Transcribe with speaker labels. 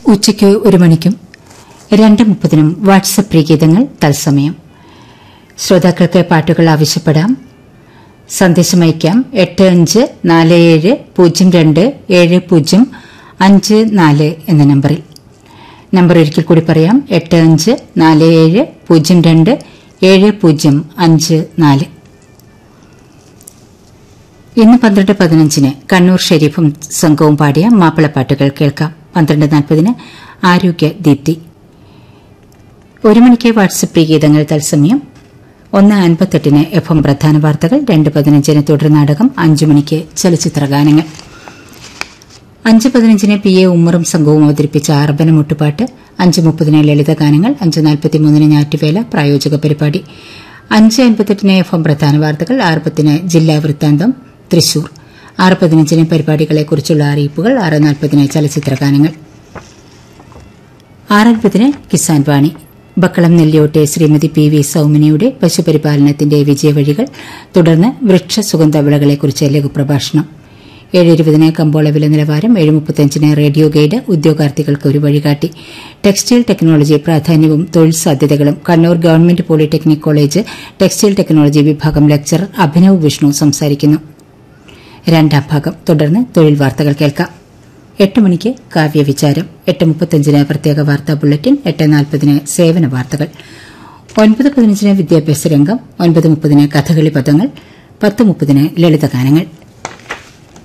Speaker 1: ഉച്ചയ്ക്ക് ഒരു മണിക്കും രണ്ട് മുപ്പതിനും വാട്സപ്പ് പ്രീഗീതങ്ങൾ തത്സമയം ശ്രോതാക്കൾക്ക് പാട്ടുകൾ ആവശ്യപ്പെടാം സന്ദേശം അയക്കാം എട്ട് അഞ്ച് നാല് ഏഴ് പൂജ്യം രണ്ട് ഏഴ് പൂജ്യം അഞ്ച് നാല് എന്ന നമ്പറിൽ നമ്പർ ഒരിക്കൽ കൂടി പറയാം എട്ട് അഞ്ച് നാല് ഏഴ് പൂജ്യം രണ്ട് ഏഴ് പൂജ്യം അഞ്ച് നാല് ഇന്ന് പന്ത്രണ്ട് പതിനഞ്ചിന് കണ്ണൂർ ഷെരീഫും സംഘവും പാടിയ മാപ്പിളപ്പാട്ടുകൾ കേൾക്കാം പന്ത്രണ്ട് നാൽപ്പതിന് ആരോഗ്യ ദീപ്തി ഒരു മണിക്ക് വാട്സപ്പ് ഗീതങ്ങൾ തത്സമയം ഒന്ന് അൻപത്തെട്ടിന് എഫ് എം പ്രധാന വാർത്തകൾ രണ്ട് പതിനഞ്ചിന് തുടർ നാടകം അഞ്ചു മണിക്ക് ചലച്ചിത്ര ഗാനങ്ങൾ അഞ്ച് പതിനഞ്ചിന് പി എ ഉമ്മറും സംഘവും അവതരിപ്പിച്ച അർബന മുട്ടുപാട്ട് അഞ്ച് മുപ്പതിന് ലളിത ഗാനങ്ങൾ അഞ്ച് നാൽപ്പത്തിമൂന്നിന് ഞാറ്റുവേല പ്രായോജക പരിപാടി അഞ്ച് അൻപത്തെട്ടിന് എഫ് എം പ്രധാന വാർത്തകൾ ആറ് പത്തിന് ജില്ലാ വൃത്താന്തം തൃശൂർ ആറ് പതിനഞ്ചിന് പരിപാടികളെക്കുറിച്ചുള്ള അറിയിപ്പുകൾ ആറ് നാൽപ്പതിന് ചലച്ചിത്ര ഗാനങ്ങൾ ആറൻപതിന് കിസാൻ വാണി ബക്കളം നെല്ലിയോട്ടെ ശ്രീമതി പി വി സൌമിനിയുടെ പശുപരിപാലനത്തിന്റെ വിജയവഴികൾ തുടർന്ന് വൃക്ഷ സുഗന്ധ വിളകളെക്കുറിച്ച് ലഘുപ്രഭാഷണം ഏഴ് ഇരുപതിന് കമ്പോള വില നിലവാരം ഏഴ് മുപ്പത്തിയഞ്ചിന് റേഡിയോ ഗൈഡ് ഉദ്യോഗാർത്ഥികൾക്ക് ഒരു വഴികാട്ടി ടെക്സ്റ്റൈൽ ടെക്നോളജി പ്രാധാന്യവും തൊഴിൽ സാധ്യതകളും Kannur government polytechnic college textile technology വിഭാഗം ലെക്ചറർ അഭിനവ് വിഷ്ണു സംസാരിക്കുന്നു രണ്ടാം ഭാഗം തുടർന്ന് തൊഴിൽ വാർത്തകൾ കേൾക്കാം എട്ട് മണിക്ക് കാവ്യവിചാരം എട്ട് മുപ്പത്തഞ്ചിന് പ്രത്യേക വാർത്താ ബുള്ളറ്റിൻ എട്ട് നാൽപ്പതിന് സേവന വാർത്തകൾ ഒൻപത് പതിനഞ്ചിന് വിദ്യാഭ്യാസ രംഗം ഒൻപത് മുപ്പതിന് കഥകളി പദങ്ങൾ പത്ത് മുപ്പതിന് ലളിതഗാനങ്ങൾ